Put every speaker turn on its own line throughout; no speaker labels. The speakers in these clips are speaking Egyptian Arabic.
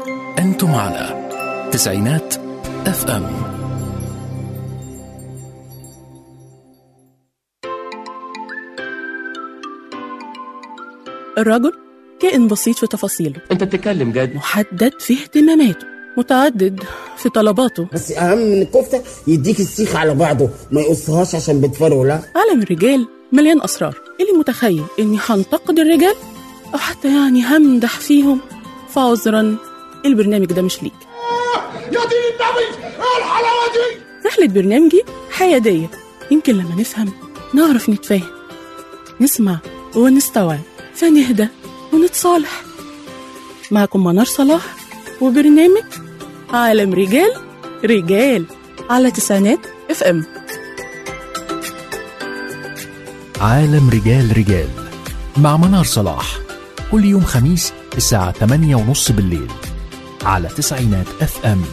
أنتم على تسعينات اف ام
الرجل كائن بسيط في تفاصيله
انت بتتكلم جد
محدد في اهتماماته متعدد في طلباته
بس اهم من الكفته يديك السيخ على بعضه ما يقصهاش عشان بتفرقوا لا
عالم الرجال مليان أسرار اللي متخيل إني هنتقد الرجال أو حتى يعني همدح فيهم فعذرا البرنامج ده مش ليك
يا دين النبي ايه الحلاوه دي
رحلة برنامجي حيادية يمكن لما نفهم نعرف نتفاهم نسمع ونستوعب فنهدى ونتصالح معكم منار صلاح وبرنامج عالم رجال رجال على تسعينات اف ام
عالم رجال رجال مع منار صلاح كل يوم خميس الساعة 8 ونص بالليل على تسعينات اف ام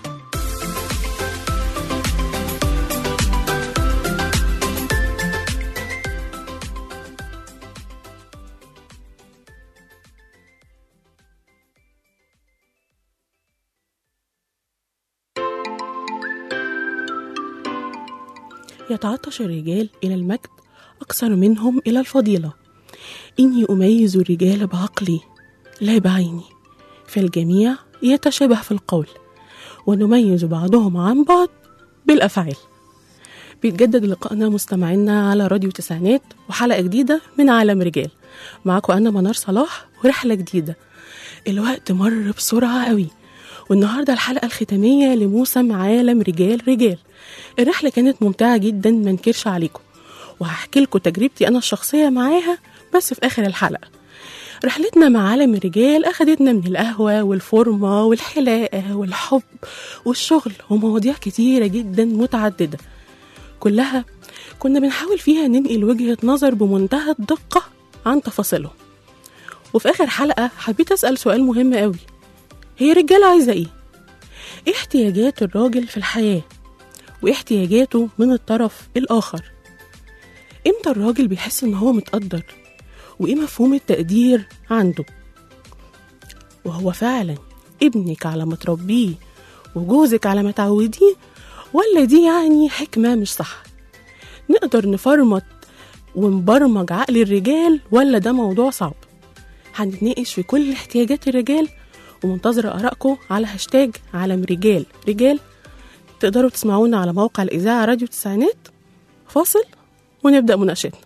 يتعطش الرجال إلى المجد أكثر منهم إلى الفضيلة إني أميز الرجال بعقلي لا بعيني فالجميع يتشابه في القول ونميز بعضهم عن بعض بالأفعال بيتجدد لقائنا مستمعينا على راديو تسعينات وحلقة جديدة من عالم رجال معاكم أنا منار صلاح ورحلة جديدة الوقت مر بسرعة قوي والنهاردة الحلقة الختامية لموسم عالم رجال رجال الرحلة كانت ممتعة جدا منكرش عليكم وهحكي لكم تجربتي أنا الشخصية معاها بس في آخر الحلقة رحلتنا مع عالم الرجال أخدتنا من القهوة والفورمة والحلاقة والحب والشغل ومواضيع كتيرة جدا متعددة كلها كنا بنحاول فيها ننقل وجهة نظر بمنتهى الدقة عن تفاصيلهم وفي آخر حلقة حبيت أسأل سؤال مهم قوي هي الرجالة عايزة إيه؟ إيه احتياجات الراجل في الحياة؟ وإيه احتياجاته من الطرف الآخر؟ إمتى الراجل بيحس إن هو متقدر؟ وإيه مفهوم التقدير عنده؟ وهو فعلا ابنك على ما تربيه وجوزك على ما تعوديه ولا دي يعني حكمة مش صح؟ نقدر نفرمط ونبرمج عقل الرجال ولا ده موضوع صعب؟ هنتناقش في كل احتياجات الرجال ومنتظرة آرائكم على هاشتاج عالم رجال رجال تقدروا تسمعونا على موقع الإذاعة راديو تسعينات فاصل ونبدأ مناقشتنا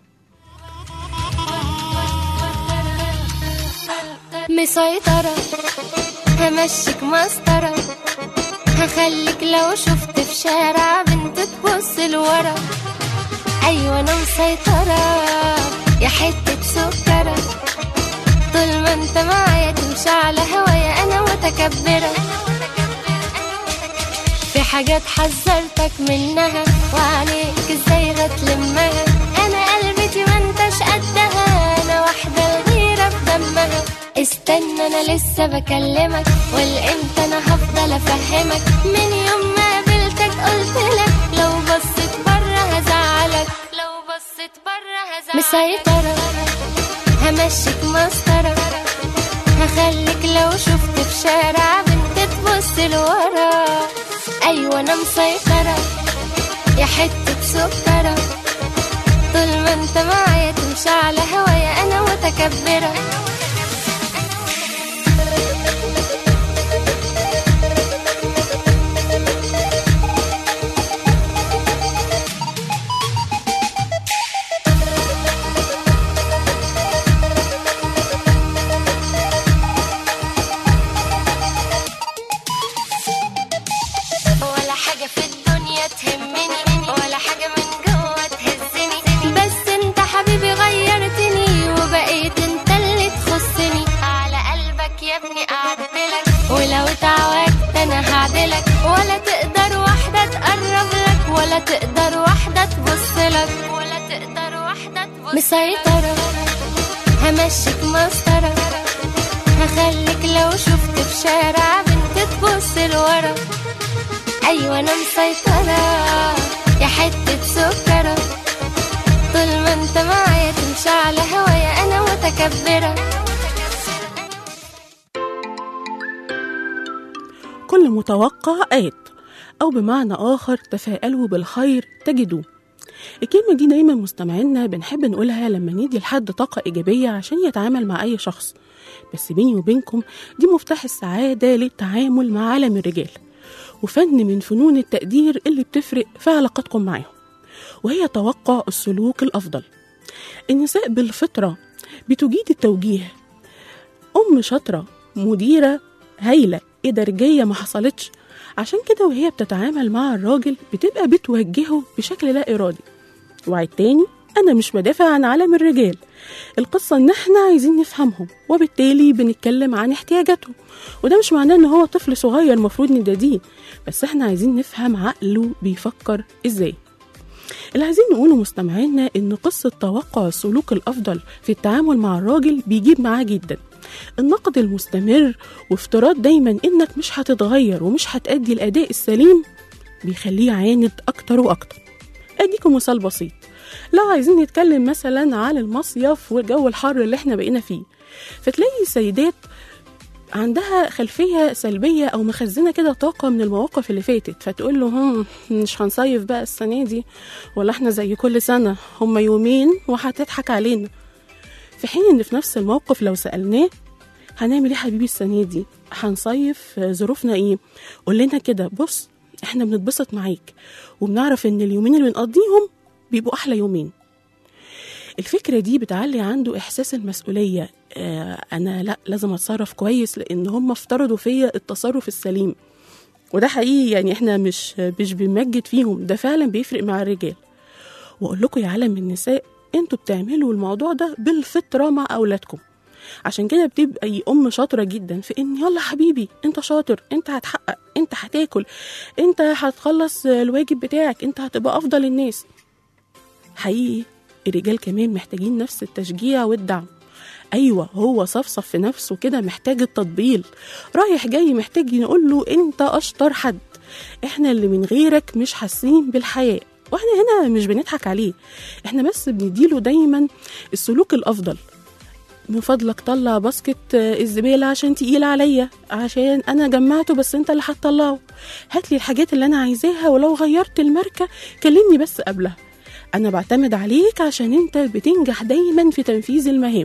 مسيطرة همشيك مسطرة هخليك لو شفت في شارع بنت تبص لورا أيوة أنا مسيطرة يا حتة سكرة طول ما انت معايا تمشي على هوايا أنا متكبرة في حاجات حذرتك منها وعليك ازاي هتلمها انا قلبتي ما انتش قدها انا واحدة الغيرة في دمها استنى انا لسه بكلمك والامتى انا هفضل افهمك من يوم ما قابلتك قلت لك لو بصيت بره هزعلك لو بصيت بره هزعلك مسيطرة همشيك مسطرة هخليك لو شفت في شارع بنت تبص لورا ايوه انا مسيطرة يا حتة سكرة طول ما انت معايا تمشي على هوايا انا متكبرة ولا حاجة في الدنيا تهمني ولا حاجة من جوه تهزني بس انت حبيبي غيرتني وبقيت انت اللي تخصني على قلبك يا ابني اعدلك ولو اتعودت انا هعدلك ولا تقدر واحدة تقرب لك ولا تقدر واحدة تبص لك ولا تقدر واحدة تبص مسيطرة همشيك مسطرة هخليك لو شفت في شارع بنت تبص لورا ايوه انا مسيطرة يا حتة سكرة طول ما انت معايا تمشي على هوايا انا متكبرة
كل متوقع آت أو بمعنى آخر تفائلوا بالخير تجدوه الكلمة دي دايما مستمعينا بنحب نقولها لما ندي لحد طاقة إيجابية عشان يتعامل مع أي شخص بس بيني وبينكم دي مفتاح السعادة للتعامل مع عالم الرجال وفن من فنون التقدير اللي بتفرق في علاقتكم معاهم وهي توقع السلوك الأفضل النساء بالفطرة بتجيد التوجيه أم شاطرة مديرة هايلة إدارجية ما حصلتش عشان كده وهي بتتعامل مع الراجل بتبقى بتوجهه بشكل لا إرادي وعيد تاني أنا مش بدافع عن عالم الرجال القصة إن إحنا عايزين نفهمهم وبالتالي بنتكلم عن احتياجاتهم وده مش معناه إن هو طفل صغير المفروض نداديه بس إحنا عايزين نفهم عقله بيفكر إزاي اللي عايزين نقوله مستمعينا إن قصة توقع السلوك الأفضل في التعامل مع الراجل بيجيب معاه جدا النقد المستمر وافتراض دايما إنك مش هتتغير ومش هتأدي الأداء السليم بيخليه عاند أكتر وأكتر أديكم مثال بسيط لو عايزين نتكلم مثلا عن المصيف والجو الحر اللي احنا بقينا فيه فتلاقي سيدات عندها خلفية سلبية أو مخزنة كده طاقة من المواقف اللي فاتت فتقول له هم مش هنصيف بقى السنة دي ولا احنا زي كل سنة هم يومين وهتضحك علينا في حين إن في نفس الموقف لو سألناه هنعمل ايه حبيبي السنة دي هنصيف ظروفنا ايه قول لنا كده بص احنا بنتبسط معاك وبنعرف ان اليومين اللي بنقضيهم بيبقوا احلى يومين الفكرة دي بتعلي عنده إحساس المسؤولية آه أنا لا لازم أتصرف كويس لأن هم افترضوا فيا التصرف السليم وده حقيقي يعني إحنا مش مش بنمجد فيهم ده فعلا بيفرق مع الرجال وأقول لكم يا عالم النساء أنتوا بتعملوا الموضوع ده بالفطرة مع أولادكم عشان كده بتبقى أم شاطرة جدا في إن يلا حبيبي أنت شاطر أنت هتحقق أنت هتاكل أنت هتخلص الواجب بتاعك أنت هتبقى أفضل الناس حقيقي الرجال كمان محتاجين نفس التشجيع والدعم ايوه هو صفصف في نفسه كده محتاج التطبيل رايح جاي محتاج نقول له انت اشطر حد احنا اللي من غيرك مش حاسين بالحياه واحنا هنا مش بنضحك عليه احنا بس بنديله دايما السلوك الافضل من فضلك طلع باسكت الزباله عشان تقيل عليا عشان انا جمعته بس انت اللي هتطلعه هات لي الحاجات اللي انا عايزاها ولو غيرت الماركه كلمني بس قبلها أنا بعتمد عليك عشان أنت بتنجح دايما في تنفيذ المهام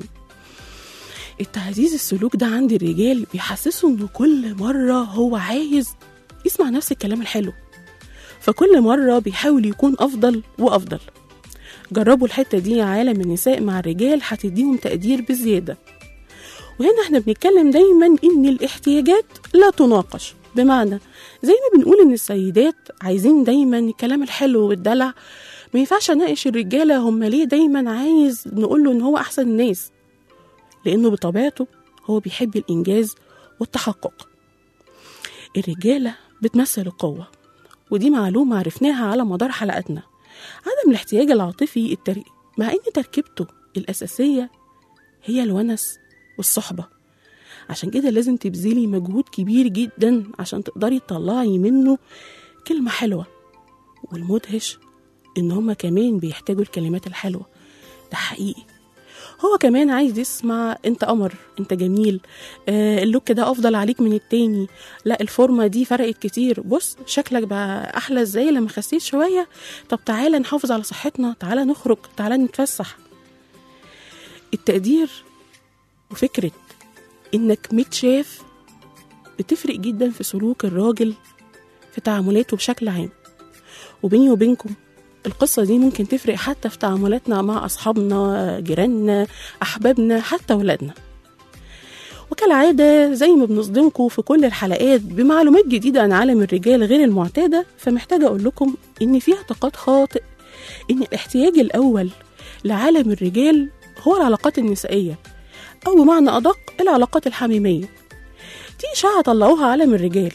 التعزيز السلوك ده عند الرجال بيحسسه إنه كل مرة هو عايز يسمع نفس الكلام الحلو فكل مرة بيحاول يكون أفضل وأفضل جربوا الحتة دي يا عالم النساء مع الرجال هتديهم تقدير بزيادة وهنا احنا بنتكلم دايما ان الاحتياجات لا تناقش بمعنى زي ما بنقول ان السيدات عايزين دايما الكلام الحلو والدلع ما ينفعش اناقش الرجاله هم ليه دايما عايز نقول له ان هو احسن الناس لانه بطبيعته هو بيحب الانجاز والتحقق الرجاله بتمثل القوه ودي معلومه عرفناها على مدار حلقاتنا عدم الاحتياج العاطفي التر... مع ان تركيبته الاساسيه هي الونس والصحبه عشان كده لازم تبذلي مجهود كبير جدا عشان تقدري تطلعي منه كلمه حلوه والمدهش ان هما كمان بيحتاجوا الكلمات الحلوه ده حقيقي هو كمان عايز يسمع انت قمر انت جميل آه اللوك ده افضل عليك من التاني لا الفورمه دي فرقت كتير بص شكلك بقى احلى ازاي لما خسيت شويه طب تعالى نحافظ على صحتنا تعالى نخرج تعالى نتفسح التقدير وفكره انك متشاف بتفرق جدا في سلوك الراجل في تعاملاته بشكل عام وبيني وبينكم القصة دي ممكن تفرق حتى في تعاملاتنا مع أصحابنا جيراننا أحبابنا حتى ولادنا وكالعادة زي ما بنصدمكم في كل الحلقات بمعلومات جديدة عن عالم الرجال غير المعتادة فمحتاجة أقول لكم إن في اعتقاد خاطئ إن الاحتياج الأول لعالم الرجال هو العلاقات النسائية أو بمعنى أدق العلاقات الحميمية دي إشاعة طلعوها عالم الرجال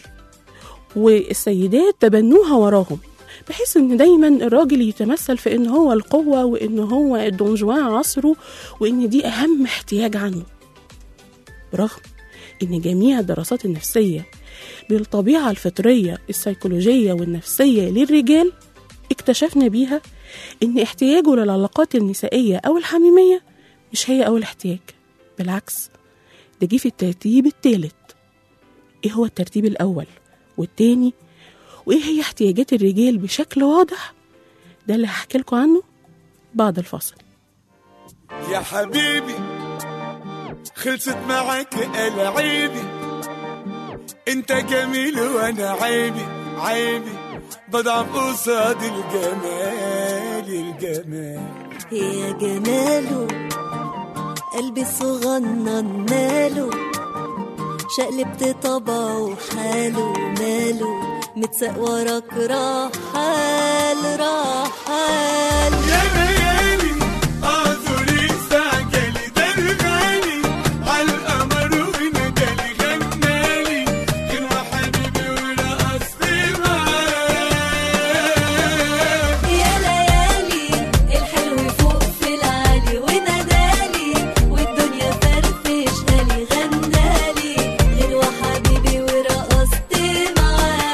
والسيدات تبنوها وراهم بحيث ان دايما الراجل يتمثل في ان هو القوه وان هو الدونجوان عصره وان دي اهم احتياج عنه برغم ان جميع الدراسات النفسيه بالطبيعه الفطريه السيكولوجيه والنفسيه للرجال اكتشفنا بيها ان احتياجه للعلاقات النسائيه او الحميميه مش هي اول احتياج بالعكس ده جه في الترتيب الثالث ايه هو الترتيب الاول والتاني وإيه هي احتياجات الرجال بشكل واضح ده اللي هحكي لكم عنه بعد الفاصل
يا حبيبي خلصت معك العيبي انت جميل وانا عيبي عيبي بضعف قصاد الجمال الجمال
يا جماله قلبي صغنن ماله شقلبت طبعه وحاله ماله متساق وراك رحال رحال
يا ليالي اعذري استعجلي ده الغالي عالقمر وندالي غنالي كان حبيبي ورقصتي معاه
يا ليالي الحلو فوق في العالي ونادالي والدنيا فرفشتالي غنالي غير وحبيبي ورقصت معاه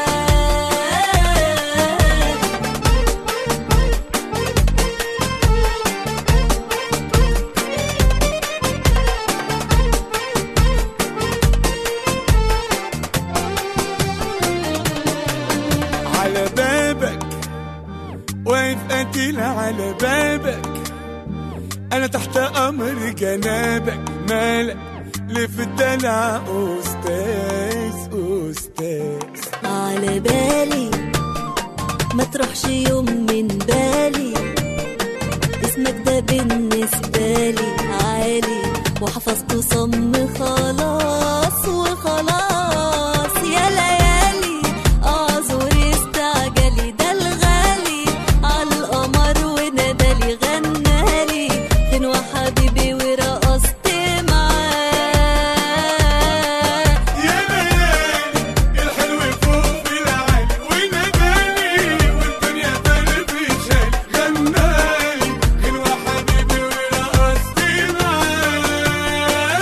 على بابك واقف قتيل على بابك انا تحت امر جنابك مالك ليه في الدلع استاذ استاذ
على بالي ما تروحش يوم من بالي اسمك ده بالنسبة لي عالي وحفظته صم خلاص وخلاص يا ليالي اعذر استعجلي ده الغالي عالقمر ونادالي غنالي فين وحبيبي ورقصت معاه
يا ليالي الحلو فوق في العالي وناداني والدنيا فرفشاني غنالي غنوة حبيبي ورقصتي معاه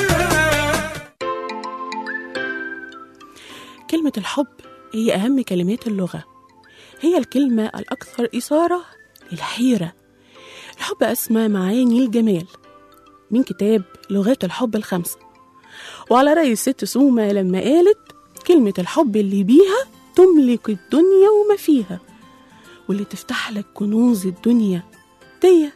كلمة الحب هي أهم كلمات اللغة هي الكلمة الأكثر إثارة للحيرة الحب أسمى معاني الجمال من كتاب لغات الحب الخمسة وعلى رأي الست سومة لما قالت كلمة الحب اللي بيها تملك الدنيا وما فيها واللي تفتح لك كنوز الدنيا دي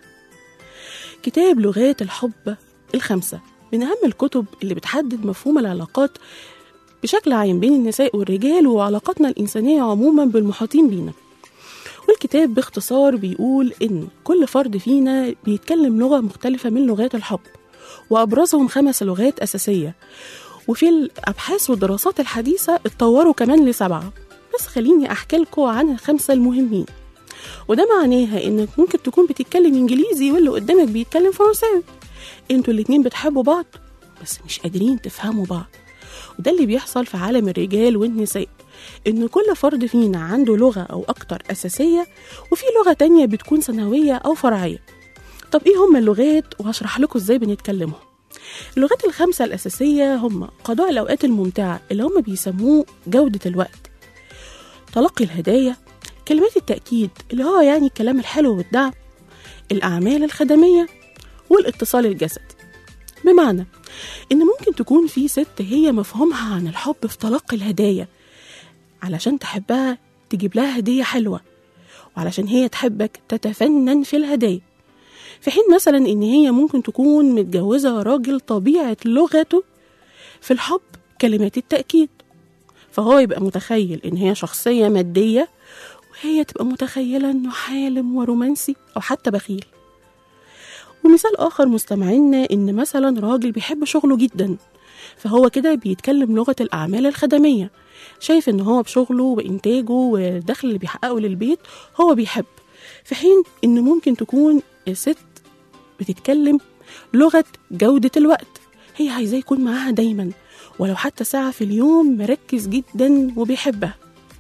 كتاب لغات الحب الخمسة من أهم الكتب اللي بتحدد مفهوم العلاقات بشكل عام بين النساء والرجال وعلاقاتنا الإنسانية عموما بالمحيطين بينا والكتاب باختصار بيقول إن كل فرد فينا بيتكلم لغة مختلفة من لغات الحب وأبرزهم خمس لغات أساسية وفي الأبحاث والدراسات الحديثة اتطوروا كمان لسبعة بس خليني أحكي لكم عن الخمسة المهمين وده معناها إنك ممكن تكون بتتكلم إنجليزي واللي قدامك بيتكلم فرنساوي انتوا الاتنين بتحبوا بعض بس مش قادرين تفهموا بعض وده اللي بيحصل في عالم الرجال والنساء إن كل فرد فينا عنده لغة أو أكتر أساسية وفي لغة تانية بتكون ثانوية أو فرعية طب إيه هما اللغات وهشرح لكم إزاي بنتكلمهم اللغات الخمسة الأساسية هما قضاء الأوقات الممتعة اللي هما بيسموه جودة الوقت تلقي الهدايا كلمات التأكيد اللي هو يعني الكلام الحلو والدعم الأعمال الخدمية والاتصال الجسدي بمعنى إن ممكن تكون في ست هي مفهومها عن الحب في تلقي الهدايا علشان تحبها تجيب لها هدية حلوة وعلشان هي تحبك تتفنن في الهدايا في حين مثلا إن هي ممكن تكون متجوزة راجل طبيعة لغته في الحب كلمات التأكيد فهو يبقى متخيل إن هي شخصية مادية وهي تبقى متخيلة إنه حالم ورومانسي أو حتى بخيل ومثال آخر مستمعينا إن مثلا راجل بيحب شغله جدا فهو كده بيتكلم لغة الأعمال الخدمية شايف إن هو بشغله وإنتاجه والدخل اللي بيحققه للبيت هو بيحب في حين إن ممكن تكون الست بتتكلم لغة جودة الوقت هي عايزاه يكون معاها دايما ولو حتى ساعة في اليوم مركز جدا وبيحبها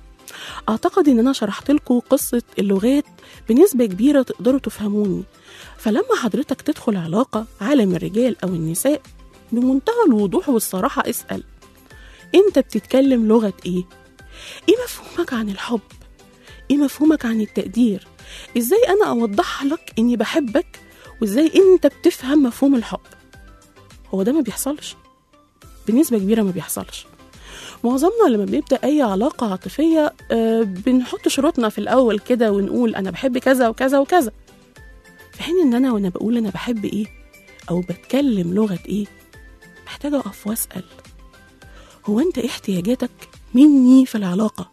أعتقد إن أنا شرحت لكم قصة اللغات بنسبة كبيرة تقدروا تفهموني فلما حضرتك تدخل علاقة عالم الرجال أو النساء بمنتهى الوضوح والصراحة اسأل أنت بتتكلم لغة إيه؟ إيه مفهومك عن الحب؟ إيه مفهومك عن التقدير؟ إزاي أنا أوضح لك إني بحبك وإزاي أنت بتفهم مفهوم الحب؟ هو ده ما بيحصلش بنسبة كبيرة ما بيحصلش معظمنا لما بنبدا اي علاقه عاطفيه آه، بنحط شروطنا في الاول كده ونقول انا بحب كذا وكذا وكذا في حين ان انا وانا بقول انا بحب ايه او بتكلم لغه ايه محتاجه اقف واسال هو انت ايه احتياجاتك مني في العلاقه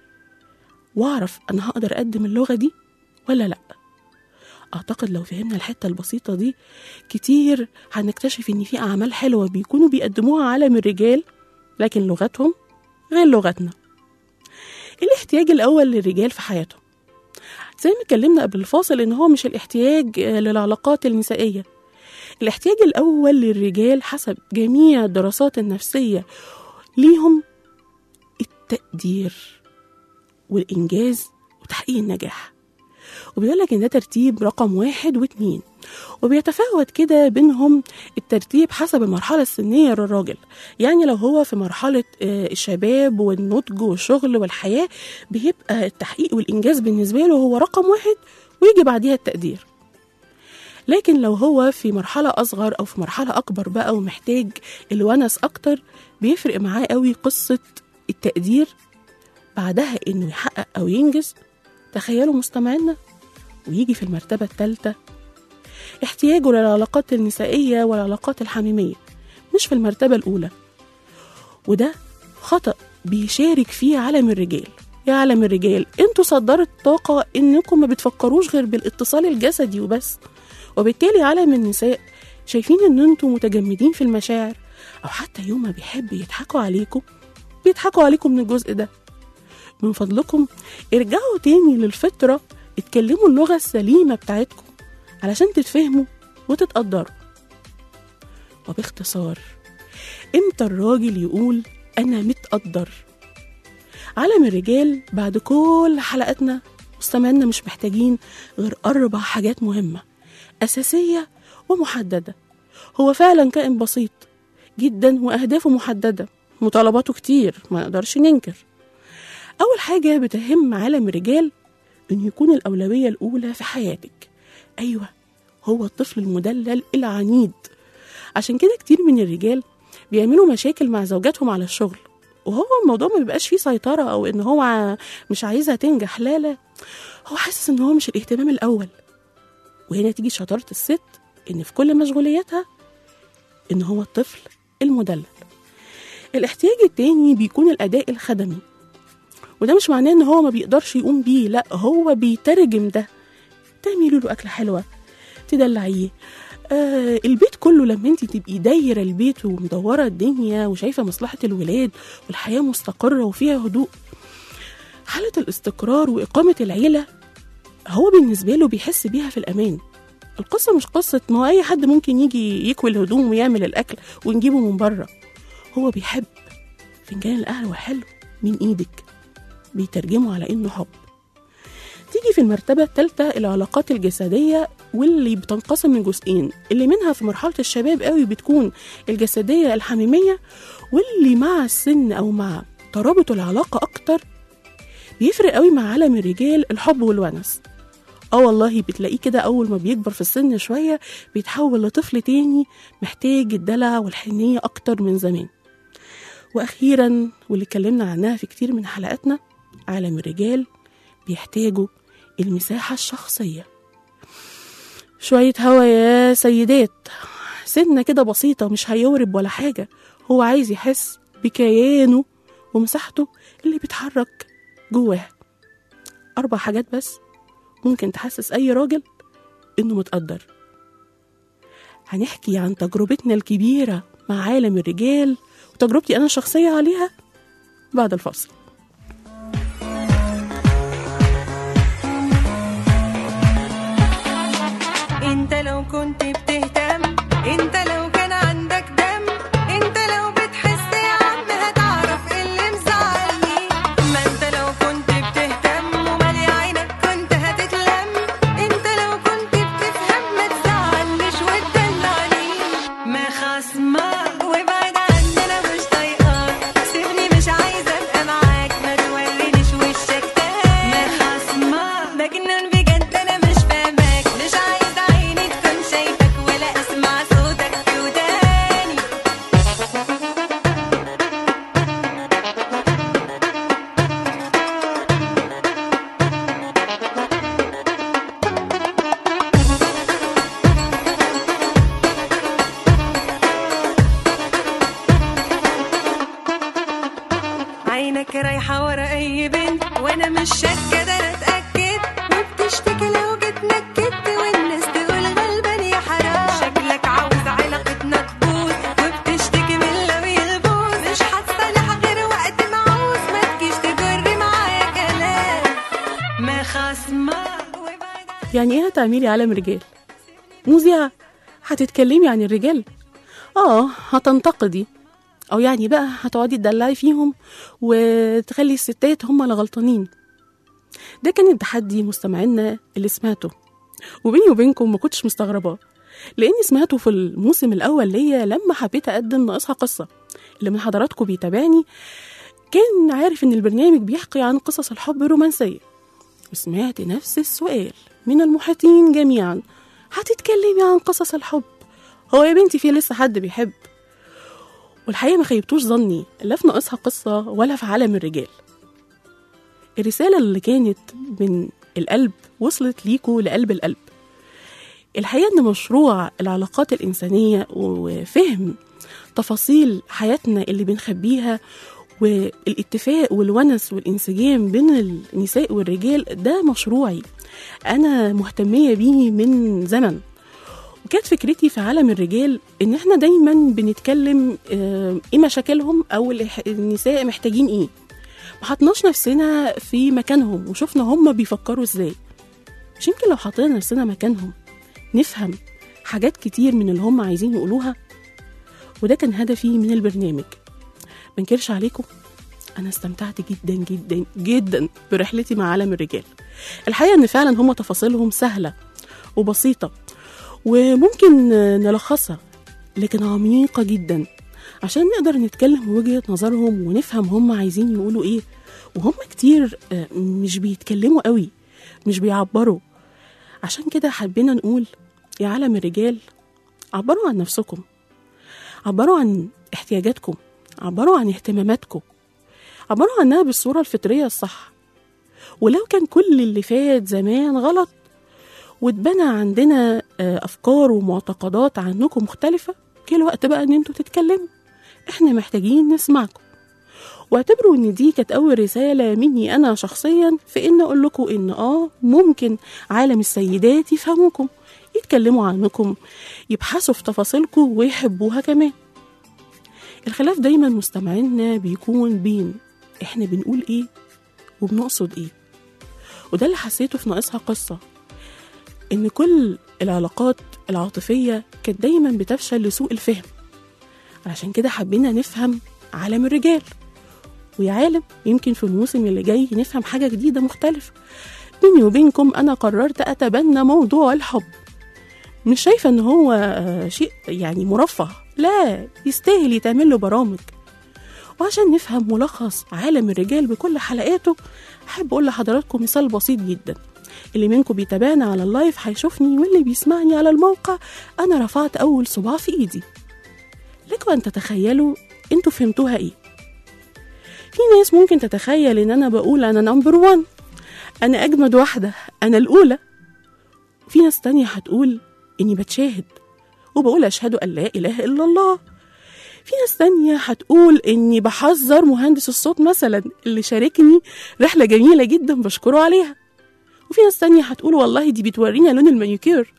واعرف انا هقدر اقدم اللغه دي ولا لا اعتقد لو فهمنا الحته البسيطه دي كتير هنكتشف ان في اعمال حلوه بيكونوا بيقدموها عالم الرجال لكن لغتهم غير لغتنا الاحتياج الاول للرجال في حياتهم زي ما اتكلمنا قبل الفاصل ان هو مش الاحتياج آه، للعلاقات النسائيه الاحتياج الاول للرجال حسب جميع الدراسات النفسيه ليهم التقدير والانجاز وتحقيق النجاح وبيقول لك ان ده ترتيب رقم واحد واتنين وبيتفاوت كده بينهم الترتيب حسب المرحلة السنية للراجل يعني لو هو في مرحلة آه، الشباب والنضج والشغل والحياة بيبقى التحقيق والإنجاز بالنسبة له هو رقم واحد ويجي بعديها التقدير لكن لو هو في مرحلة أصغر أو في مرحلة أكبر بقى ومحتاج الونس أكتر بيفرق معاه قوي قصة التقدير بعدها إنه يحقق أو ينجز تخيلوا مستمعينا ويجي في المرتبة الثالثة احتياجه للعلاقات النسائية والعلاقات الحميمية مش في المرتبة الأولى وده خطأ بيشارك فيه عالم الرجال يا عالم الرجال انتوا صدرت طاقة انكم ما بتفكروش غير بالاتصال الجسدي وبس وبالتالي عالم النساء شايفين ان انتوا متجمدين في المشاعر او حتى يوم ما بيحب يضحكوا عليكم بيضحكوا عليكم من الجزء ده من فضلكم ارجعوا تاني للفطرة اتكلموا اللغة السليمة بتاعتكم علشان تتفهموا وتتقدروا وباختصار امتى الراجل يقول انا متقدر عالم الرجال بعد كل حلقاتنا مستمعينا مش محتاجين غير أربع حاجات مهمة أساسية ومحددة هو فعلا كائن بسيط جدا وأهدافه محددة مطالباته كتير ما نقدرش ننكر أول حاجة بتهم عالم الرجال إن يكون الأولوية الأولى في حياتك أيوة هو الطفل المدلل العنيد عشان كده كتير من الرجال بيعملوا مشاكل مع زوجاتهم على الشغل وهو الموضوع ما بيبقاش فيه سيطرة أو إن هو ع- مش عايزها تنجح لا لا هو حاسس إن هو مش الاهتمام الأول وهنا تيجي شطارة الست إن في كل مشغولياتها إن هو الطفل المدلل الاحتياج التاني بيكون الأداء الخدمي وده مش معناه إن هو ما بيقدرش يقوم بيه لا هو بيترجم ده تعملي له أكلة حلوة تدلعيه آه البيت كله لما انت تبقي دايره البيت ومدوره الدنيا وشايفه مصلحه الولاد والحياه مستقره وفيها هدوء حاله الاستقرار واقامه العيله هو بالنسبه له بيحس بيها في الامان القصه مش قصه ما هو اي حد ممكن يجي يكوي الهدوم ويعمل الاكل ونجيبه من بره هو بيحب فنجان القهوه حلو من ايدك بيترجمه على انه حب تيجي في المرتبة الثالثة العلاقات الجسدية واللي بتنقسم من جزئين اللي منها في مرحلة الشباب قوي بتكون الجسدية الحميمية واللي مع السن أو مع ترابط العلاقة أكتر بيفرق قوي مع عالم الرجال الحب والونس اه والله بتلاقيه كده أول ما بيكبر في السن شوية بيتحول لطفل تاني محتاج الدلع والحنية أكتر من زمان وأخيرا واللي اتكلمنا عنها في كتير من حلقاتنا عالم الرجال بيحتاجوا المساحة الشخصية شوية هوا يا سيدات سنة كده بسيطة مش هيورب ولا حاجة هو عايز يحس بكيانه ومساحته اللي بيتحرك جواه أربع حاجات بس ممكن تحسس أي راجل إنه متقدر هنحكي عن تجربتنا الكبيرة مع عالم الرجال وتجربتي أنا الشخصية عليها بعد الفاصل
انت لو كنت بتهتم انت لو كان عندك دم انت لو بتحس يا عم هتعرف ايه اللي مزعلني ما انت لو كنت بتهتم ومالي عينك كنت هتتلم انت لو كنت بتفهم ما تزعلنيش وتدلعني ما خصمك وابعد عني انا مش طايقاك سيبني مش عايزه ابقى معاك عينك رايحة ورا أي بنت وأنا مش شاكة ده أنا أتأكد وبتشتكي لو جيت نكدت والناس تقول غلبان يا حرام شكلك عاوز علاقتنا تبوظ وبتشتكي من لو يغبوظ مش هتصالح غير وقت ما عاوز ما تجيش تجري معايا كلام ما خصمك وبعد
يعني ايه هتعملي عالم رجال مذيعة هتتكلمي عن الرجال اه هتنتقدي او يعني بقى هتقعدي تدلعي فيهم وتخلي الستات هم اللي غلطانين ده كان التحدي مستمعينا اللي سمعته وبيني وبينكم ما كنتش مستغرباه لاني سمعته في الموسم الاول ليا لما حبيت اقدم ناقصها قصه اللي من حضراتكم بيتابعني كان عارف ان البرنامج بيحكي عن قصص الحب الرومانسيه وسمعت نفس السؤال من المحيطين جميعا هتتكلمي عن قصص الحب هو يا بنتي في لسه حد بيحب والحقيقة ما خيبتوش ظني لا في ناقصها قصة ولا في عالم الرجال الرسالة اللي كانت من القلب وصلت ليكوا لقلب القلب الحقيقة إن مشروع العلاقات الإنسانية وفهم تفاصيل حياتنا اللي بنخبيها والاتفاق والونس والانسجام بين النساء والرجال ده مشروعي أنا مهتمية بيه من زمن وكانت فكرتي في عالم الرجال ان احنا دايما بنتكلم آه، ايه مشاكلهم او الح- النساء محتاجين ايه ما حطناش نفسنا في مكانهم وشفنا هم بيفكروا ازاي مش يمكن لو حطينا نفسنا مكانهم نفهم حاجات كتير من اللي هم عايزين يقولوها وده كان هدفي من البرنامج منكرش عليكم انا استمتعت جدا جدا جدا برحلتي مع عالم الرجال الحقيقه ان فعلا هم تفاصيلهم سهله وبسيطه وممكن نلخصها لكن عميقة جدا عشان نقدر نتكلم وجهة نظرهم ونفهم هم عايزين يقولوا ايه وهم كتير آه، مش بيتكلموا قوي مش بيعبروا عشان كده حبينا نقول يا عالم الرجال عبروا عن نفسكم عبروا عن احتياجاتكم عبروا عن اهتماماتكم عبروا عنها بالصورة الفطرية الصح ولو كان كل اللي فات زمان غلط واتبنى عندنا آه، افكار ومعتقدات عنكم مختلفه جه الوقت بقى ان انتوا تتكلموا احنا محتاجين نسمعكم واعتبروا ان دي كانت اول رساله مني انا شخصيا في ان اقول لكم ان اه ممكن عالم السيدات يفهموكم يتكلموا عنكم يبحثوا في تفاصيلكم ويحبوها كمان الخلاف دايما مستمعينا بيكون بين احنا بنقول ايه وبنقصد ايه وده اللي حسيته في ناقصها قصه إن كل العلاقات العاطفية كانت دايما بتفشل لسوء الفهم علشان كده حبينا نفهم عالم الرجال ويا عالم يمكن في الموسم اللي جاي نفهم حاجة جديدة مختلفة بيني وبينكم أنا قررت أتبنى موضوع الحب مش شايفة إن هو آه، شيء يعني مرفه لا يستاهل يتعمل له برامج وعشان نفهم ملخص عالم الرجال بكل حلقاته أحب أقول لحضراتكم مثال بسيط جدا اللي منكم بيتابعنا على اللايف هيشوفني واللي بيسمعني على الموقع أنا رفعت أول صباع في إيدي لكم أن تتخيلوا أنتوا فهمتوها إيه في ناس ممكن تتخيل إن أنا بقول أنا نمبر وان أنا أجمد واحدة أنا الأولى في ناس تانية هتقول إني بتشاهد وبقول أشهد أن لا إله إلا الله في ناس تانية هتقول إني بحذر مهندس الصوت مثلا اللي شاركني رحلة جميلة جدا بشكره عليها وفي ناس تانية هتقول والله دي بتورينا لون المانيكير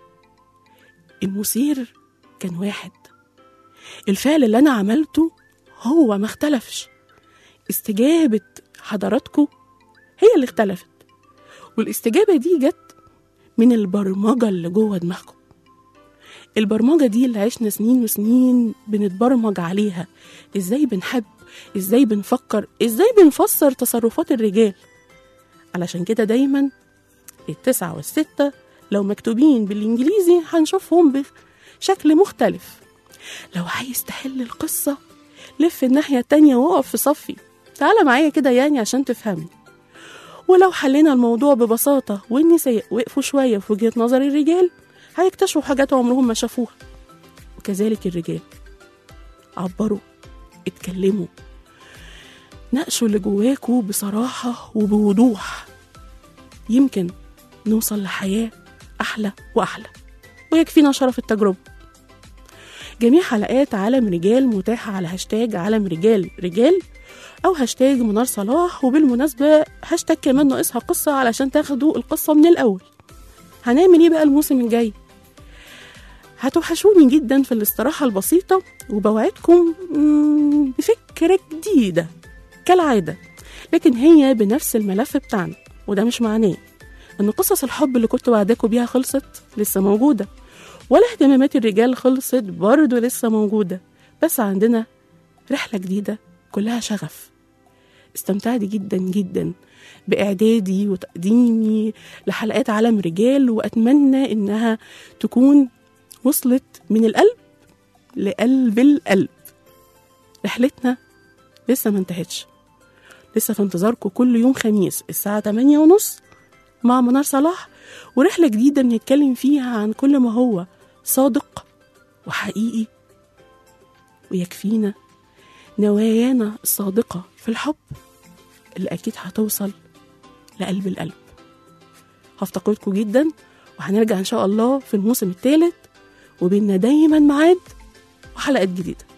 المثير كان واحد الفعل اللي أنا عملته هو ما اختلفش استجابة حضراتكم هي اللي اختلفت والاستجابة دي جت من البرمجة اللي جوه دماغكم البرمجة دي اللي عشنا سنين وسنين بنتبرمج عليها ازاي بنحب ازاي بنفكر ازاي بنفسر تصرفات الرجال علشان كده دايما التسعة والستة لو مكتوبين بالإنجليزي هنشوفهم بشكل مختلف لو عايز تحل القصة لف الناحية التانية وقف في صفي تعالى معايا كده يعني عشان تفهمني ولو حلينا الموضوع ببساطة والنساء وقفوا شوية في وجهة نظر الرجال هيكتشفوا حاجات عمرهم ما شافوها وكذلك الرجال عبروا اتكلموا ناقشوا اللي جواكوا بصراحة وبوضوح يمكن نوصل لحياة أحلى وأحلى ويكفينا شرف التجربة جميع حلقات عالم رجال متاحة على هاشتاج عالم رجال رجال أو هاشتاج منار صلاح وبالمناسبة هاشتاج كمان ناقصها قصة علشان تاخدوا القصة من الأول هنعمل ايه بقى الموسم الجاي هتوحشوني جدا في الاستراحة البسيطة وبوعدكم مم، بفكرة جديدة كالعادة لكن هي بنفس الملف بتاعنا وده مش معناه ان قصص الحب اللي كنت وعداكم بيها خلصت لسه موجودة ولا اهتمامات الرجال خلصت برضه لسه موجودة بس عندنا رحلة جديدة كلها شغف استمتعت جدا جدا بإعدادي وتقديمي لحلقات عالم رجال وأتمنى إنها تكون وصلت من القلب لقلب القلب رحلتنا لسه ما انتهتش لسه في انتظاركم كل يوم خميس الساعة 8 ونص مع منار صلاح ورحلة جديدة بنتكلم فيها عن كل ما هو صادق وحقيقي ويكفينا نوايانا الصادقة في الحب اللي أكيد هتوصل لقلب القلب هفتقدكم جدا وهنرجع إن شاء الله في الموسم الثالث وبيننا دايما ميعاد وحلقات جديدة